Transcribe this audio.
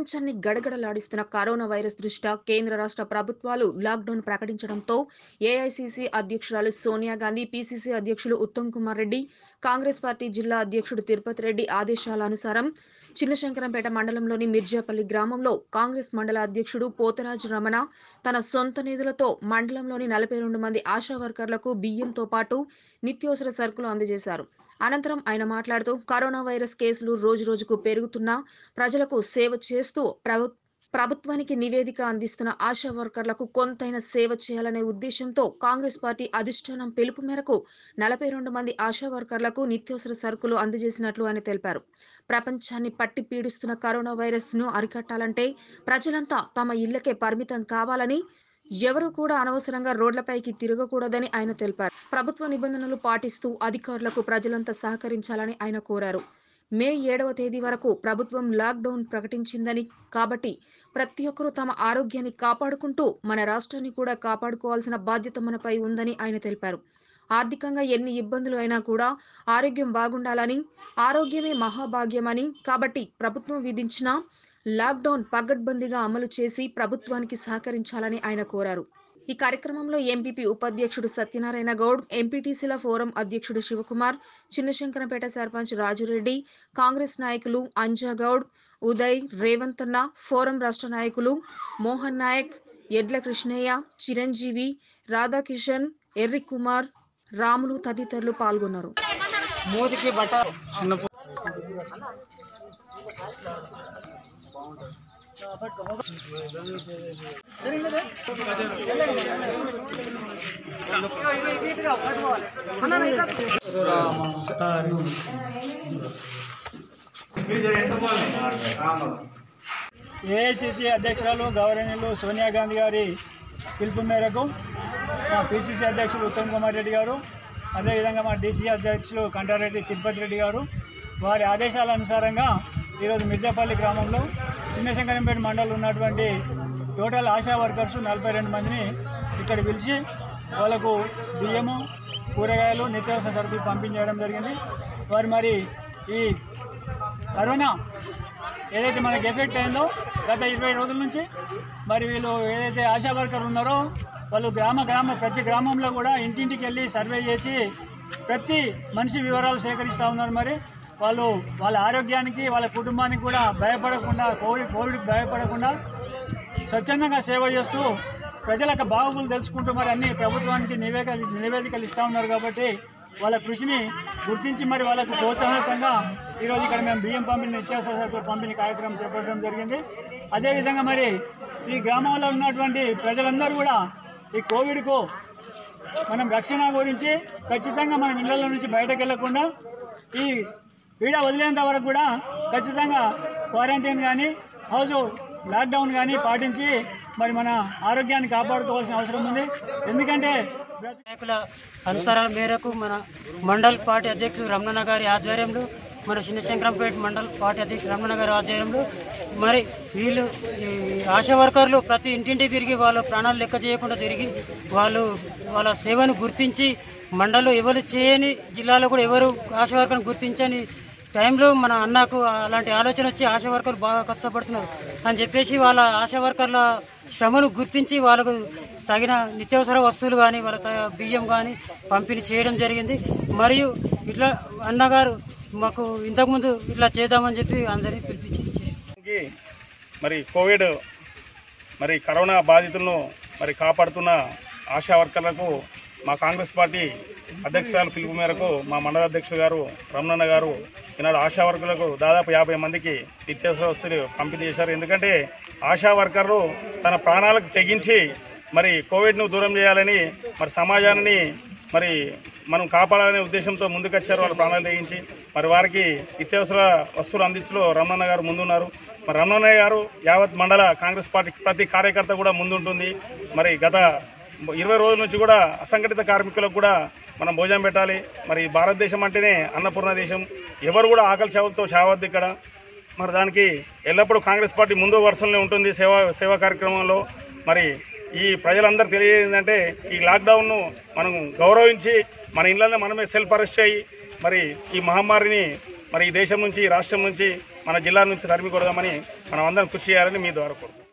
ప్రపంచాన్ని గడగడలాడిస్తున్న corona virus దృష్ట్యా కేంద్ర రాష్ట్ర ప్రభుత్వాలు లాక్డౌన్ ప్రకటించడంతో ఏఐసీసీ అధ్యక్షురాలు సోనియా గాంధీ పీసీసీ అధ్యక్షులు ఉత్తమ్ కుమార్ రెడ్డి కాంగ్రెస్ పార్టీ జిల్లా అధ్యక్షుడు తిరుపతి రెడ్డి ఆదేశాల అనుసారం చిన్నశంకరంపేట మండలంలోని మిర్జాపల్లి గ్రామంలో కాంగ్రెస్ మండల అధ్యక్షుడు పోతరాజు రమణ తన సొంత నిధులతో మండలంలోని నలభై రెండు మంది ఆశా వర్కర్లకు బియ్యంతో పాటు నిత్యావసర సరుకులు అందజేశారు అనంతరం ఆయన మాట్లాడుతూ కరోనా వైరస్ కేసులు రోజురోజుకు పెరుగుతున్నా ప్రజలకు సేవ చేస్తూ ప్రభు ప్రభుత్వానికి నివేదిక అందిస్తున్న ఆశా వర్కర్లకు కొంతైన సేవ చేయాలనే ఉద్దేశంతో కాంగ్రెస్ పార్టీ అధిష్టానం పిలుపు మేరకు నలభై రెండు మంది ఆశా వర్కర్లకు నిత్యావసర సరుకులు అందజేసినట్లు ఆయన తెలిపారు ప్రపంచాన్ని పట్టి పీడిస్తున్న కరోనా వైరస్ ను అరికట్టాలంటే ప్రజలంతా తమ ఇళ్లకే పరిమితం కావాలని ఎవరు కూడా అనవసరంగా రోడ్లపైకి తిరగకూడదని ఆయన తెలిపారు ప్రభుత్వ నిబంధనలు పాటిస్తూ అధికారులకు ప్రజలంతా సహకరించాలని ఆయన కోరారు మే ఏడవ తేదీ వరకు ప్రభుత్వం లాక్డౌన్ ప్రకటించిందని కాబట్టి ప్రతి ఒక్కరూ తమ ఆరోగ్యాన్ని కాపాడుకుంటూ మన రాష్ట్రాన్ని కూడా కాపాడుకోవాల్సిన బాధ్యత మనపై ఉందని ఆయన తెలిపారు ఆర్థికంగా ఎన్ని ఇబ్బందులు అయినా కూడా ఆరోగ్యం బాగుండాలని ఆరోగ్యమే మహాభాగ్యమని కాబట్టి ప్రభుత్వం విధించిన లాక్డౌన్ పగడ్బందీగా అమలు చేసి ప్రభుత్వానికి సహకరించాలని ఆయన కోరారు ఈ కార్యక్రమంలో ఎంపీపీ ఉపాధ్యక్షుడు సత్యనారాయణ గౌడ్ ఎంపీటీసీల ఫోరం అధ్యక్షుడు శివకుమార్ చిన్నశంకరంపేట సర్పంచ్ రాజురెడ్డి కాంగ్రెస్ నాయకులు అంజాగౌడ్ ఉదయ్ రేవంత్ అన్న ఫోరం రాష్ట్ర నాయకులు మోహన్ నాయక్ ఎడ్ల కృష్ణయ్య చిరంజీవి రాధాకిషన్ ఎర్రి కుమార్ రాములు తదితరులు పాల్గొన్నారు మూతికి బట్ట చిన్న పు- ఏఐసిసి అధ్యక్షురాలు గౌరవనీయులు సోనియా గాంధీ గారి పిలుపు మేరకు మా పిసిసి అధ్యక్షులు ఉత్తమ్ కుమార్ రెడ్డి గారు అదేవిధంగా మా డీసీ అధ్యక్షులు కంటారెడ్డి తిరుపతి రెడ్డి గారు వారి ఆదేశాల అనుసారంగా ఈరోజు మిర్జాపల్లి గ్రామంలో చిన్నశంకరంపేట మండలం ఉన్నటువంటి టోటల్ ఆశా వర్కర్స్ నలభై రెండు మందిని ఇక్కడ పిలిచి వాళ్ళకు బియ్యము కూరగాయలు నిత్యావసర సరుకులు పంపించడం జరిగింది వారు మరి ఈ కరోనా ఏదైతే మనకి ఎఫెక్ట్ అయిందో గత ఇరవై రోజుల నుంచి మరి వీళ్ళు ఏదైతే ఆశా వర్కర్ ఉన్నారో వాళ్ళు గ్రామ గ్రామ ప్రతి గ్రామంలో కూడా ఇంటింటికి వెళ్ళి సర్వే చేసి ప్రతి మనిషి వివరాలు సేకరిస్తూ ఉన్నారు మరి వాళ్ళు వాళ్ళ ఆరోగ్యానికి వాళ్ళ కుటుంబానికి కూడా భయపడకుండా కోవిడ్ కోవిడ్కి భయపడకుండా స్వచ్ఛందంగా సేవ చేస్తూ ప్రజలకు బాగోగులు తెలుసుకుంటూ మరి అన్ని ప్రభుత్వానికి నివేదిక నివేదికలు ఇస్తూ ఉన్నారు కాబట్టి వాళ్ళ కృషిని గుర్తించి మరి వాళ్ళకు ప్రోత్సాహకంగా ఈరోజు ఇక్కడ మేము బియ్యం పంపిణీ నిత్యావసర సరుకుల పంపిణీ కార్యక్రమం చేపట్టడం జరిగింది అదేవిధంగా మరి ఈ గ్రామంలో ఉన్నటువంటి ప్రజలందరూ కూడా ఈ కోవిడ్కు మనం రక్షణ గురించి ఖచ్చితంగా మనం ఇళ్ల నుంచి బయటకు వెళ్లకుండా ఈ పీడ వదిలేంత వరకు కూడా ఖచ్చితంగా క్వారంటైన్ కానీ హౌస్ లాక్డౌన్ కానీ పాటించి మరి మన ఆరోగ్యాన్ని కాపాడుకోవాల్సిన అవసరం ఉంది ఎందుకంటే నాయకుల అనుసరాల మేరకు మన మండల్ పార్టీ అధ్యక్షులు రమణ గారి ఆధ్వర్యంలో మన చిన్నశంకరంపేట మండల్ పార్టీ అధ్యక్షులు రమణ గారి ఆధ్వర్యంలో మరి వీళ్ళు ఈ ఆశా వర్కర్లు ప్రతి ఇంటింటి తిరిగి వాళ్ళ ప్రాణాలు లెక్క చేయకుండా తిరిగి వాళ్ళు వాళ్ళ సేవను గుర్తించి మండలం ఎవరు చేయని జిల్లాలో కూడా ఎవరు ఆశా వర్కర్ని గుర్తించని టైంలో మన అన్నకు అలాంటి ఆలోచన వచ్చి ఆశా వర్కర్లు బాగా కష్టపడుతున్నారు అని చెప్పేసి వాళ్ళ ఆశా వర్కర్ల శ్రమను గుర్తించి వాళ్ళకు తగిన నిత్యావసర వస్తువులు కానీ వాళ్ళ త- బియ్యం కానీ పంపిణీ చేయడం జరిగింది మరియు ఇట్లా అన్నగారు మాకు ఇంతకుముందు ఇట్లా చేద్దామని చెప్పి అందరినీ పిలిపించి చేశారు. కి మరి కోవిడ్ మరి కరోనా బాధితులను మరి కాపాడుతున్న ఆశా వర్కర్లకు మా కాంగ్రెస్ పార్టీ అధ్యక్షురాలు పిలుపు మేరకు మా మండల అధ్యక్షులు గారు రమణన్న గారు ఈనాడు ఆశా వర్కర్లకు దాదాపు యాభై మందికి నిత్యావసర వస్తువులు పంపిణీ చేశారు ఎందుకంటే ఆశా వర్కర్లు తన ప్రాణాలకు తెగించి మరి కోవిడ్ను దూరం చేయాలని మరి సమాజాన్ని మరి మనం కాపాడాలనే ఉద్దేశంతో ముందుకొచ్చారు వాళ్ళ ప్రాణాలు తెగించి మరి వారికి నిత్యావసర వస్తువులు అందించలో రమణన్న గారు ముందున్నారు మరి రమణయ్య గారు యావత్ మండల కాంగ్రెస్ పార్టీ ప్రతి కార్యకర్త కూడా ముందుంటుంది మరి గత ఇరవై రోజుల నుంచి కూడా అసంఘటిత కార్మికులకు కూడా మనం భోజనం పెట్టాలి మరి భారతదేశం అంటేనే అన్నపూర్ణ దేశం ఎవరు కూడా ఆకలి చావులతో చావద్దు ఇక్కడ మరి దానికి ఎల్లప్పుడూ కాంగ్రెస్ పార్టీ ముందు వరుసలోనే ఉంటుంది సేవా సేవా కార్యక్రమంలో మరి ఈ ప్రజలందరూ తెలియజేందంటే ఈ లాక్డౌన్ను మనం గౌరవించి మన ఇళ్లలో మనమే సెల్ఫ్ అరెస్ట్ అయ్యి మరి ఈ మహమ్మారిని మరి ఈ దేశం నుంచి ఈ రాష్ట్రం నుంచి మన జిల్లా నుంచి తరిమి కొడదామని మనం అందరం కృషి చేయాలని మీ ద్వారా కోరుతున్నాం